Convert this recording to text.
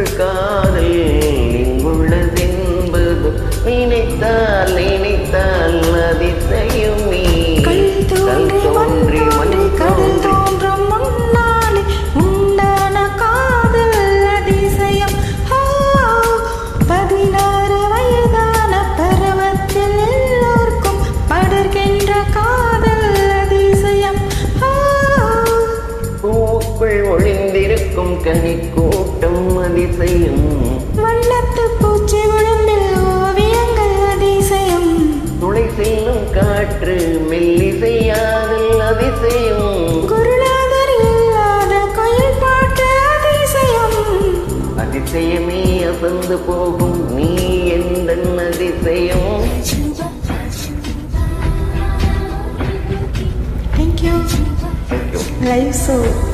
காதல் இங்குள்ளதென்பது நினைத்தால் நினைத்தால் அதிசயமே கல் தோன்றி தோன்றி மண் மண் கடல் தோன்றி தோன்றும் முன்னாலே உண்டான காதல் அதிசயம் ஆ, பதினாறு வயதான பருவத்தில் எல்லோருக்கும் படர்கின்ற காதல் அதிசயம் ஆ, பூக்குள் ஒளிந்திருக்கும் கனி கூட்டம் அதிசயம் வண்ணத்து பூச்சி விழுந்தில் ஓவியங்கள் அதிசயம் துளை செல்லும் காற்று மெல்லிசையாதல் அதிசயம் குருநாதர் இல்லாத கோயில் பாட்டு அதிசயம் அதிசயமே அசந்து போகும் நீ எந்த அதிசயம் Thank you. Thank you. Live so